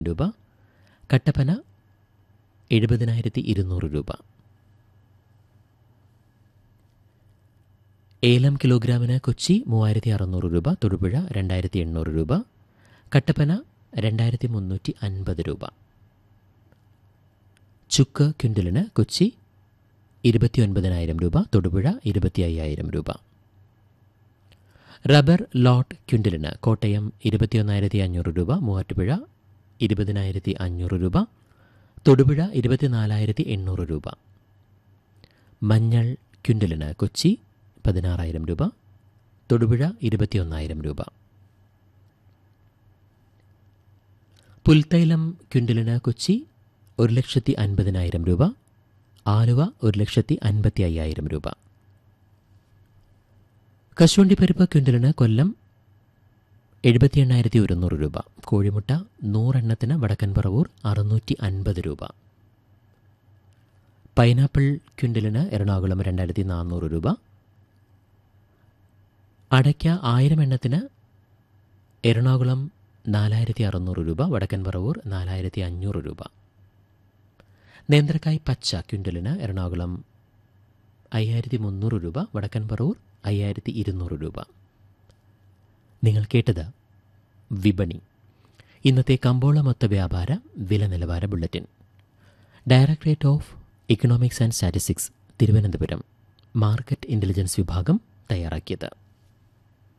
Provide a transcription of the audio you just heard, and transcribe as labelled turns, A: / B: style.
A: രൂപ കട്ടപ്പന എഴുപതിനായിരത്തി ഇരുന്നൂറ് രൂപ ഏലം കിലോഗ്രാമിന് കൊച്ചി മൂവായിരത്തി അറുന്നൂറ് രൂപ തൊടുപുഴ രണ്ടായിരത്തി എണ്ണൂറ് രൂപ കട്ടപ്പന രണ്ടായിരത്തി മുന്നൂറ്റി അൻപത് രൂപ ചുക്ക് ക്വിൻ്റലിന് കൊച്ചി ഇരുപത്തി ഒൻപതിനായിരം രൂപ തൊടുപുഴ ഇരുപത്തി അയ്യായിരം രൂപ റബ്ബർ ലോട്ട് ക്വിൻ്റലിന് കോട്ടയം ഇരുപത്തിയൊന്നായിരത്തി അഞ്ഞൂറ് രൂപ മൂവാറ്റുപുഴ ഇരുപതിനായിരത്തി അഞ്ഞൂറ് രൂപ തൊടുപുഴ ഇരുപത്തിനാലായിരത്തി എണ്ണൂറ് രൂപ മഞ്ഞൾ ക്വിൻ്റലിന് കൊച്ചി പതിനാറായിരം രൂപ തൊടുപുഴ ഇരുപത്തിയൊന്നായിരം രൂപ പുൽത്തൈലം ക്വിൻ്റലിന് കൊച്ചി ഒരു ലക്ഷത്തി അൻപതിനായിരം രൂപ ആലുവ ഒരു ലക്ഷത്തി അൻപത്തി അയ്യായിരം രൂപ കശുവണ്ടിപ്പരിപ്പ് ക്വിൻ്റലിന് കൊല്ലം എഴുപത്തി എണ്ണായിരത്തി ഒരുന്നൂറ് രൂപ കോഴിമുട്ട നൂറെണ്ണത്തിന് വടക്കൻ പറവൂർ അറുന്നൂറ്റി അൻപത് രൂപ പൈനാപ്പിൾ ക്വിൻ്റലിന് എറണാകുളം രണ്ടായിരത്തി നാനൂറ് രൂപ അടയ്ക്ക ആയിരം എണ്ണത്തിന് എറണാകുളം നാലായിരത്തി അറുന്നൂറ് രൂപ വടക്കൻ പറവൂർ നാലായിരത്തി അഞ്ഞൂറ് രൂപ നേന്ത്രക്കായ് പച്ച ക്വിൻ്റലിന് എറണാകുളം അയ്യായിരത്തി മുന്നൂറ് രൂപ വടക്കൻ പറവൂർ അയ്യായിരത്തി ഇരുന്നൂറ് രൂപ നിങ്ങൾ കേട്ടത് വിപണി ഇന്നത്തെ കമ്പോള മൊത്ത വ്യാപാര വില നിലവാര bulletin directorate of economics and statistics Thiruvananthapuram market intelligence വിഭാഗം തയ്യാറാക്കിയത്